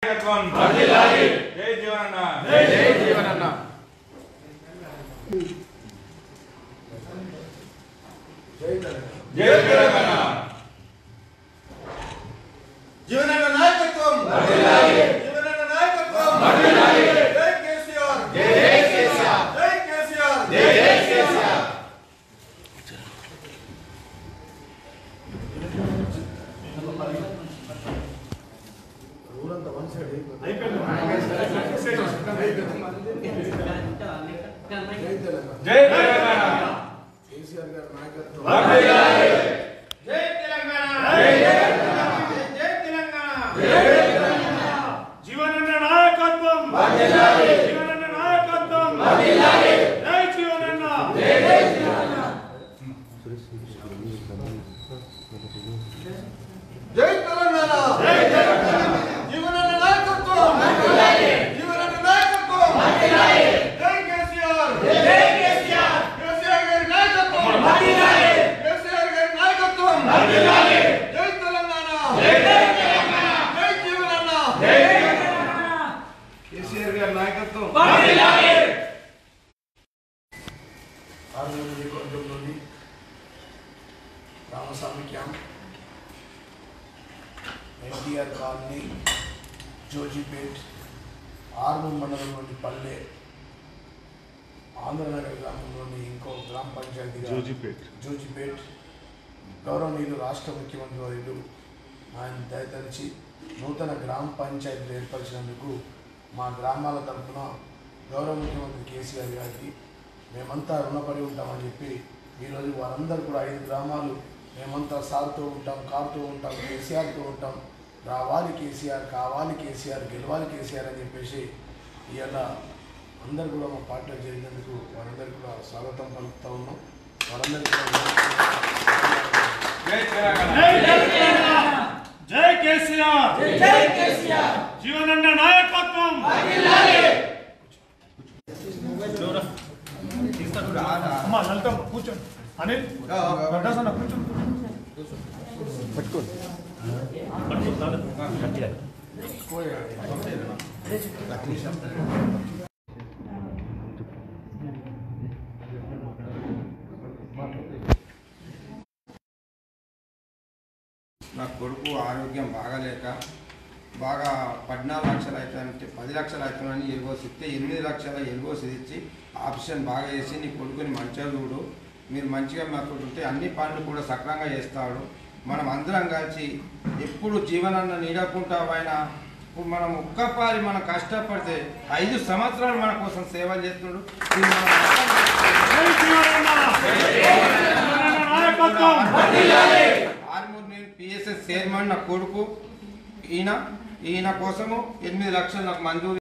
నాయకత్వం జై జీవనన్న జై జీవనన్న జై తెలంగాణ జీవనన్న నాయకత్వం జీవనన్న నాయకత్వం జై కేసీఆర్ జై కేసీఆర్ జై కేసీఆర్ జై కేసీఆర్ జై తెలంగాణ కేసీఆర్ గారి నాయకత్వం వర్ధిల్లాలి. జై తెలంగాణ జై జై తెలంగాణ జీవనన్న నాయకత్వం జీవనన్న నాయకత్వం జై జీవనన్న జై తెలంగాణ జై తెలంగాణ జీవనన్న నాయకత్వం జీవనన్న నాయకత్వం జై కేసీఆర్ జై కేసీఆర్ కేసీఆర్ గారి నాయకత్వం కేసీఆర్ గారి నాయకత్వం జై తెలంగాణ జై తెలంగాణ జై జీవనన్న జై కేసీఆర్ గారి నాయకత్వం ఆర్మూర్ నియోజకవర్గంలోని Ramaswamy camp NTR colony Jojipet Armoor మండలంలోని పల్లె ఆంధ్రనగర్ గ్రామంలోని ఇంకో గ్రామ పంచాయతీగా జోజిపేట్. జోజిపేట్ గౌరవనీయులు రాష్ట్ర ముఖ్యమంత్రి వర్యులు ఆయన దయతలిచి నూతన గ్రామ పంచాయతీలు ఏర్పరిచినందుకు మా గ్రామాల తరఫున గౌరవ ముఖ్యమంత్రి కేసీఆర్ గారికి మేమంతా రుణపడి ఉంటామని చెప్పి ఈరోజు వారందరూ కూడా ఐదు గ్రామాలు మేమంతా సాగుతూ ఉంటాం కారుతూ ఉంటాం కేసీఆర్తో ఉంటాం రావాలి కేసీఆర్ కావాలి కేసీఆర్ గెలవాలి కేసీఆర్ అని చెప్పేసి ఇవాళ అందరు కూడా మా పార్టీలో చేరినందుకు వారందరికీ కూడా స్వాగతం పలుకుతూ ఉన్నాం వారందరికీ కూడా జై తెలంగాణ జై తెలంగాణ జై కేసీఆర్ జై కేసీఆర్ జీవనన్న నాయకత్వం అమ్మా లలితమ్మ కూర్చోండి అనిల్ గడ్డాసన్న కూర్చోండి నా కొడుకు ఆరోగ్యం బాగాలేక బాగా పద్నాలుగు లక్షలు అవుతాయంటే పది లక్షలు అవుతామని ఎల్గోస్ ఇస్తే ఎనిమిది లక్షల ఎల్గోస్ ఇచ్చి ఆప్షన్ బాగా చేసి నీ కొడుకుని మంచిగా చూడు మీరు మంచిగా మాకు ఉంటే అన్ని పనులు కూడా సక్రంగా చేస్తాడు మనం అందరం కలిసి ఎప్పుడు జీవనాన్ని నీడకుండా ఆయన ఇప్పుడు మనం ఒక్కపారి మనం కష్టపడితే ఐదు సంవత్సరాలు మన కోసం సేవలు చేస్తున్నాడు ఇది మనం అర్థం చేసుకోవాలి. జై జీవనన్న జీవనన్న నాయకత్వం ఆర్మూర్ నేను పిఎస్ఎస్ చైర్మన్ నా కొడుకు ఈయన ఈయన కోసము ఎనిమిది లక్షలు నాకు మంజూరు